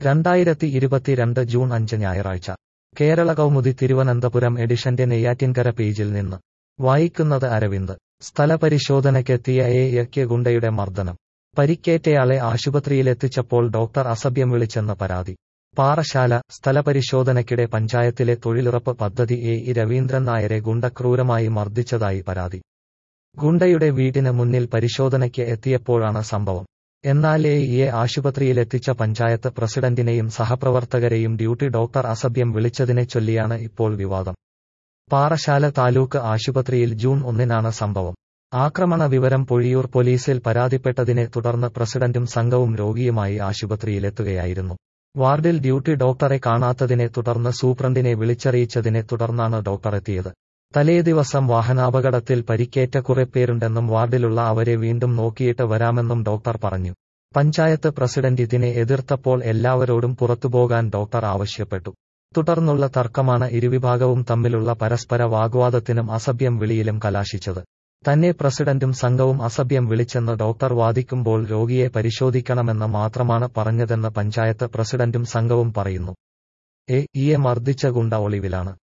രണ്ടായിരത്തി ഇരുപത്തിരണ്ട് ജൂൺ അഞ്ച് ഞായറാഴ്ച കേരള കൗമുദി തിരുവനന്തപുരം എഡിഷന്റെ നെയ്യാറ്റിൻകര പേജിൽ നിന്ന് വായിക്കുന്നത് അരവിന്ദ് സ്ഥലപരിശോധനയ്ക്കെത്തിയ എ യക്ക് ഗുണ്ടയുടെ മർദ്ദനം പരിക്കേറ്റയാളെ ആശുപത്രിയിലെത്തിച്ചപ്പോൾ ഡോക്ടർ അസഭ്യം വിളിച്ചെന്ന് പരാതി പാറശാല സ്ഥലപരിശോധനയ്ക്കിടെ പഞ്ചായത്തിലെ തൊഴിലുറപ്പ് പദ്ധതി എ ഇ രവീന്ദ്രൻ നായരെ ഗുണ്ട ക്രൂരമായി മർദ്ദിച്ചതായി പരാതി ഗുണ്ടയുടെ വീടിന് മുന്നിൽ പരിശോധനയ്ക്ക് എത്തിയപ്പോഴാണ് സംഭവം എന്നാൽ എ ഇയെ ആശുപത്രിയിലെത്തിച്ച പഞ്ചായത്ത് പ്രസിഡന്റിനെയും സഹപ്രവർത്തകരെയും ഡ്യൂട്ടി ഡോക്ടർ അസഭ്യം വിളിച്ചതിനെ ചൊല്ലിയാണ് ഇപ്പോൾ വിവാദം പാറശാല താലൂക്ക് ആശുപത്രിയിൽ ജൂൺ ഒന്നിനാണ് സംഭവം ആക്രമണ വിവരം പൊഴിയൂർ പോലീസിൽ പരാതിപ്പെട്ടതിനെ തുടർന്ന് പ്രസിഡന്റും സംഘവും രോഗിയുമായി ആശുപത്രിയിലെത്തുകയായിരുന്നു വാർഡിൽ ഡ്യൂട്ടി ഡോക്ടറെ കാണാത്തതിനെ തുടർന്ന് സൂപ്രണ്ടിനെ വിളിച്ചറിയിച്ചതിനെ തുടർന്നാണ് ഡോക്ടർ എത്തിയത് തലേദിവസം വാഹനാപകടത്തിൽ പരിക്കേറ്റ കുറെ പേരുണ്ടെന്നും വാർഡിലുള്ള അവരെ വീണ്ടും നോക്കിയിട്ട് വരാമെന്നും ഡോക്ടർ പറഞ്ഞു പഞ്ചായത്ത് പ്രസിഡന്റ് ഇതിനെ എതിർത്തപ്പോൾ എല്ലാവരോടും പുറത്തുപോകാൻ ഡോക്ടർ ആവശ്യപ്പെട്ടു തുടർന്നുള്ള തർക്കമാണ് ഇരുവിഭാഗവും തമ്മിലുള്ള പരസ്പര വാഗ്വാദത്തിനും അസഭ്യം വിളിയിലും കലാശിച്ചത് തന്നെ പ്രസിഡന്റും സംഘവും അസഭ്യം വിളിച്ചെന്ന് ഡോക്ടർ വാദിക്കുമ്പോൾ രോഗിയെ പരിശോധിക്കണമെന്ന് മാത്രമാണ് പറഞ്ഞതെന്ന് പഞ്ചായത്ത് പ്രസിഡന്റും സംഘവും പറയുന്നു എ ഇയെ മർദ്ദിച്ച ഗുണ്ട ഒളിവിലാണ്